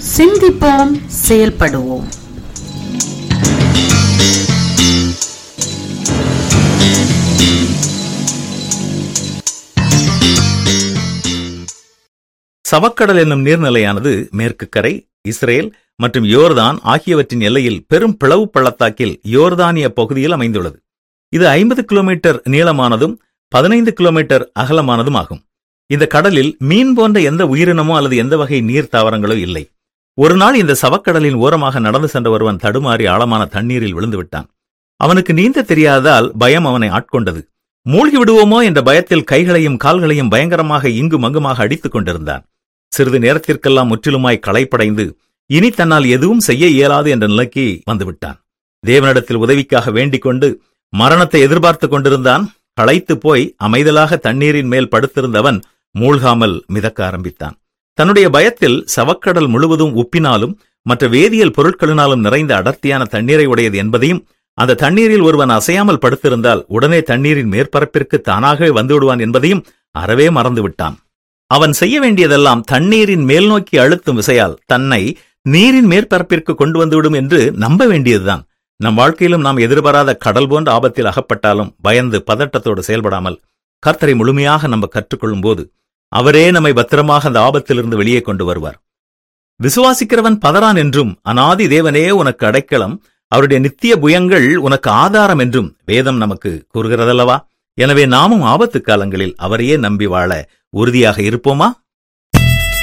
சிந்திப்போம் செயல்படுவோம் சவக்கடல் என்னும் நீர்நிலையானது மேற்கு கரை இஸ்ரேல் மற்றும் யோர்தான் ஆகியவற்றின் எல்லையில் பெரும் பிளவு பள்ளத்தாக்கில் யோர்தானிய பகுதியில் அமைந்துள்ளது இது ஐம்பது கிலோமீட்டர் நீளமானதும் பதினைந்து கிலோமீட்டர் அகலமானதும் ஆகும் இந்த கடலில் மீன் போன்ற எந்த உயிரினமோ அல்லது எந்த வகை நீர் தாவரங்களோ இல்லை ஒரு நாள் இந்த சவக்கடலின் ஓரமாக நடந்து சென்ற ஒருவன் தடுமாறி ஆழமான தண்ணீரில் விழுந்து விட்டான் அவனுக்கு நீந்த தெரியாததால் பயம் அவனை ஆட்கொண்டது மூழ்கி விடுவோமோ என்ற பயத்தில் கைகளையும் கால்களையும் பயங்கரமாக இங்கும் அங்குமாக அடித்துக் கொண்டிருந்தான் சிறிது நேரத்திற்கெல்லாம் முற்றிலுமாய் களைப்படைந்து இனி தன்னால் எதுவும் செய்ய இயலாது என்ற நிலைக்கு வந்துவிட்டான் தேவனிடத்தில் உதவிக்காக வேண்டிக் கொண்டு மரணத்தை எதிர்பார்த்துக் கொண்டிருந்தான் களைத்து போய் அமைதலாக தண்ணீரின் மேல் படுத்திருந்தவன் மூழ்காமல் மிதக்க ஆரம்பித்தான் தன்னுடைய பயத்தில் சவக்கடல் முழுவதும் உப்பினாலும் மற்ற வேதியியல் பொருட்களினாலும் நிறைந்த அடர்த்தியான தண்ணீரை உடையது என்பதையும் அந்த தண்ணீரில் ஒருவன் அசையாமல் படுத்திருந்தால் உடனே தண்ணீரின் மேற்பரப்பிற்கு தானாகவே வந்துவிடுவான் என்பதையும் அறவே மறந்துவிட்டான் அவன் செய்ய வேண்டியதெல்லாம் தண்ணீரின் மேல் நோக்கி அழுத்தும் விசையால் தன்னை நீரின் மேற்பரப்பிற்கு கொண்டு வந்துவிடும் என்று நம்ப வேண்டியதுதான் நம் வாழ்க்கையிலும் நாம் எதிர்பாராத கடல் போன்ற ஆபத்தில் அகப்பட்டாலும் பயந்து பதட்டத்தோடு செயல்படாமல் கர்த்தரை முழுமையாக நம்ம கற்றுக்கொள்ளும் போது அவரே நம்மை பத்திரமாக அந்த ஆபத்திலிருந்து வெளியே கொண்டு வருவார் விசுவாசிக்கிறவன் பதறான் என்றும் அனாதி தேவனே உனக்கு அடைக்கலம் அவருடைய நித்திய புயங்கள் உனக்கு ஆதாரம் என்றும் வேதம் நமக்கு கூறுகிறதல்லவா எனவே நாமும் ஆபத்து காலங்களில் அவரையே நம்பி வாழ உறுதியாக இருப்போமா